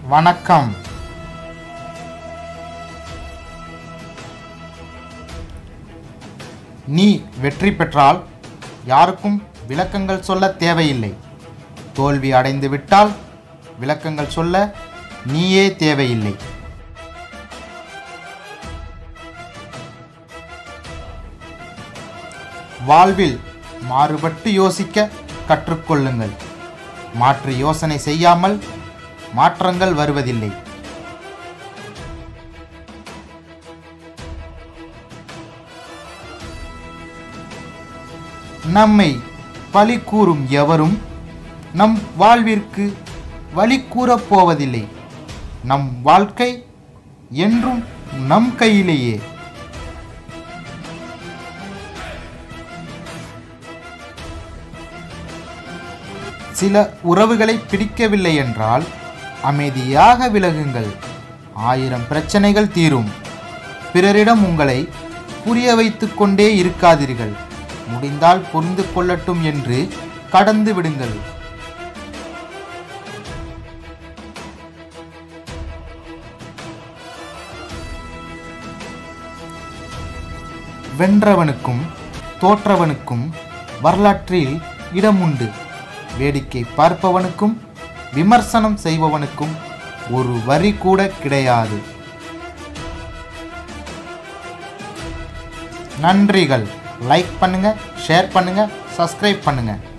வணக்கம் நீ வெற்றி பெற்றால் யாருக்கும் விளக்கங்கள் சொல்ல தேவையில்லை தோல்வி அடைந்து விட்டால் விளக்கங்கள் சொல்ல நீயே தேவையில்லை வாழ்வில் மாறுபட்டு யோசிக்க கற்றுக்கொள்ளுங்கள் மாற்று யோசனை செய்யாமல் மாற்றங்கள் வருவதில்லை நம்மை பழி கூறும் எவரும் நம் வாழ்விற்கு வழி கூறப் போவதில்லை நம் வாழ்க்கை என்றும் நம் கையிலேயே சில உறவுகளை பிடிக்கவில்லை என்றால் அமைதியாக விலகுங்கள் ஆயிரம் பிரச்சனைகள் தீரும் பிறரிடம் உங்களை புரிய வைத்துக் கொண்டே இருக்காதீர்கள் முடிந்தால் புரிந்து கொள்ளட்டும் என்று கடந்து விடுங்கள் வென்றவனுக்கும் தோற்றவனுக்கும் வரலாற்றில் இடம் உண்டு வேடிக்கை பார்ப்பவனுக்கும் விமர்சனம் செய்பவனுக்கும் ஒரு வரி கூட கிடையாது நன்றிகள் லைக் பண்ணுங்க ஷேர் பண்ணுங்க சப்ஸ்கிரைப் பண்ணுங்க